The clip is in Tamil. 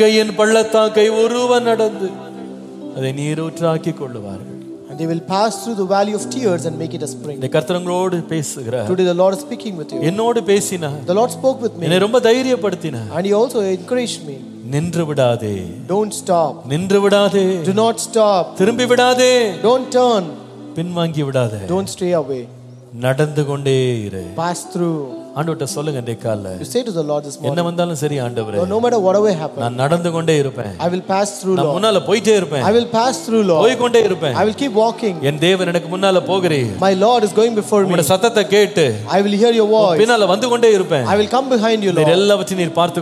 கையின் பள்ளத்தாக்கை ஒருவன் நடந்து அதை நீரூற்றாக்கி கொள்ளுவார்கள் And they will pass through the valley of tears and make it a spring. இந்த கர்த்தரங்களோடு பேசுகிறார் Today the Lord is speaking with you. என்னோடு பேசினார் The Lord spoke with me என்னை ரொம்ப தைரியப்படுத்தினார் and He also encouraged me. நின்று விடாதே Don't stop. நின்று விடாதே Do not stop. திரும்பி விடாதே Don't turn. பின்வாங்கி விடாதே Don't stray away. நடந்து கொண்டே இரு Pass through. ஆண்டவர்கிட்ட சொல்லுங்க இன்றைய காலைல You say to the Lord this morning, என்ன வந்தாலும் சரி ஆண்டவரே "Lord, no matter whatever happens, நான் நடந்து கொண்டே இருப்பேன் I will pass through, நான் Lord. முன்னால போயிட்டே இருப்பேன் I will pass through, Lord. போய்க்கொண்டே இருப்பேன் I will keep walking. என் தேவன் எனக்கு முன்னால போகிறேன் My Lord is going before me. உங்களோட சத்தத்தை கேட்டு I will hear your voice. பின்னால வந்து கொண்டே இருப்பேன் I will come behind you, நீர் Lord. எல்லாவற்றையும் நீர் பார்த்து